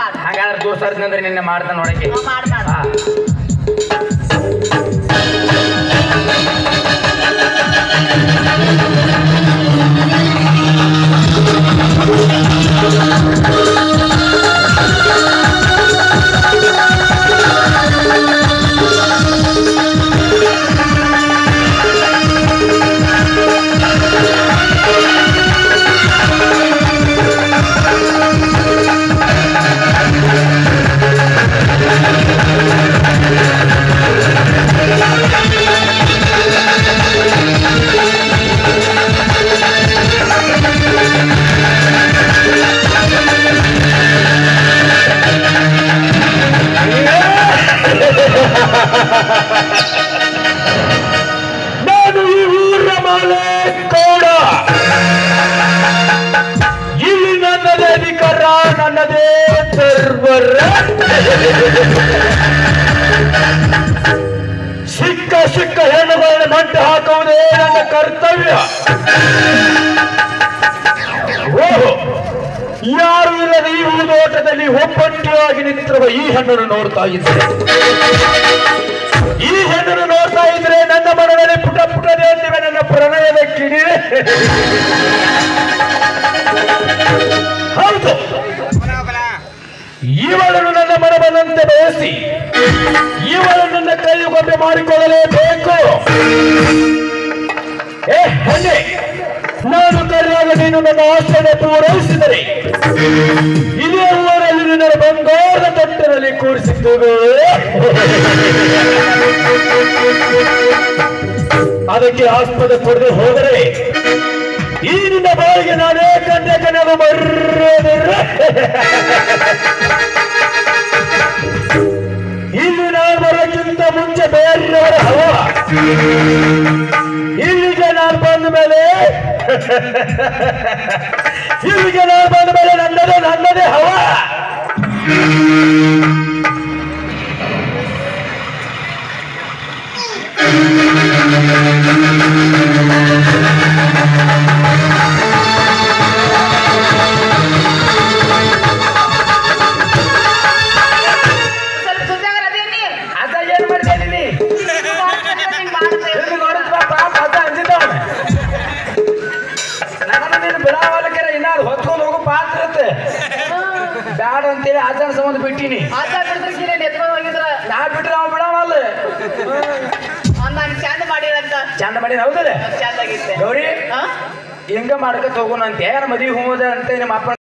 ಮಾಡ್ ಹಂಗಾದ್ರೆ ತೋರ್ಸರ್ದಂದ್ರೆ ನಿನ್ನೆ ಮಾಡ್ತಾನೆ ನೋಡಕ್ಕೆ ಮಾಡ್ ಮಾಡ್ ಹಾ. ನಾನು ಈ ಊರ ಮಾಲೆ ಕೋಡ ಇಲ್ಲಿ ನನ್ನದೇ ಅಧಿಕಾರ ನನ್ನದೇ ಸರ್ವರ ಸಿಕ್ಕ ಸಿಕ್ಕ ಹೆಣ್ಣುಗಳನ್ನ ಮಂಟು ಹಾಕುವುದೇ ನನ್ನ ಕರ್ತವ್ಯ ಓಹೋ ಯಾರು ಇಲ್ಲದ ಈ ಹೂದೋಟದಲ್ಲಿ ಒಬ್ಬಟ್ಟಿಯಾಗಿ ನಿಂತಿರುವ ಈ ಹೆಣ್ಣನ್ನು ನೋಡ್ತಾ ಇದ್ದೆ ಈ ಹೆಣ್ಣನ್ನು ನೋಡ್ತಾ ಇದ್ರೆ ನನ್ನ ಮನದಲ್ಲಿ ಪುಟ ಪುಟದೆ ಅಂತಿವೆ ನನ್ನ ಪ್ರಣಯದ ಕಿಡಿ ಹೌದು ಇವಳನ್ನು ನನ್ನ ಮನವನ್ನಂತೆ ಬಯಸಿ ಇವಳು ನನ್ನ ಕೈಗೊಬ್ಬೆ ಮಾಡಿಕೊಳ್ಳಲೇಬೇಕು ಏ ಹೆಣ್ಣೆ ನಾನು ಕರೆಯಾಗ ನೀನು ನನ್ನ ಆಸೆಯನ್ನು ಪೂರೈಸಿದರೆ ಇದೇ ಊರಲ್ಲಿ ನಿನ್ನ ಬಂಗಾರದ ತೊಟ್ಟರಲ್ಲಿ ಕೂರಿಸಿದ್ದೇವೆ ಅದಕ್ಕೆ ಆಸ್ಪದ ಕೊಡದೆ ಹೋದರೆ ಈ ನಿನ್ನ ಬಾಳಿಗೆ ನಾನೇ ಕಂಡೆ ಕನವು ಮರ್ರೋದಿರ ಇಲ್ಲಿ ನಾನು ಬರೋಕ್ಕಿಂತ ಮುಂಚೆ ಬೇರೆಯವರ ಹವ ಇಲ್ಲಿಗೆ ನಾನು ಬಂದ ಮೇಲೆ ಇಲ್ಲಿಗೆ ನಾನು ಬಂದ ಮೇಲೆ ನನ್ನದೇ ನನ್ನದೇ ಹವ ಸ್ವಲ್ಪ ಸುತ್ತಾಗರ ಅದೇನಿ ಅದ ಏನ್ ಮಾಡಿದೆ ನೀ ಎಲ್ಲಿ ನೋಡಿದ್ರಪ್ಪ ಪದ ಅಂಜಿದವ ನನ್ನ ನೀನು ಬಿಡಾವಲಕರ ಇನ್ನ ಅದು ಹೊತ್ಕೊಂಡು ಹೋಗೋ ಪಾತ್ರ ಇರುತ್ತೆ ಬ್ಯಾಡ ಅಂತೇಳಿ ಆಚಾರ ಸಂಬಂಧ ಬಿಟ್ಟಿನಿ ಆತ ಬಿಡ್ತಾರೆ ಸೀರೆ ಎತ್ಕೊಂಡು ಹೋಗಿದ್ರ ನಾ ಬಿಟ್ರೆ ಅವ ಬಿಡಾವಲ್ಲ ನಾನು ಚಂದ ಮಾಡಿರಂತ ಚಂದ ಮಾಡಿ ಹೌದಲ್ಲ ಚಂದ ಆಗಿತ್ತೆ ಗೌರಿ ಹಾ ಹೆಂಗ ಮಾಡ್ಕೊತ ಹೋಗೋಣ ಅಂತ ಯಾರ ಮದುವೆ ಹೋಗೋದ ಅಂತ ನಿಮ್ಮ ಅಪ್ಪ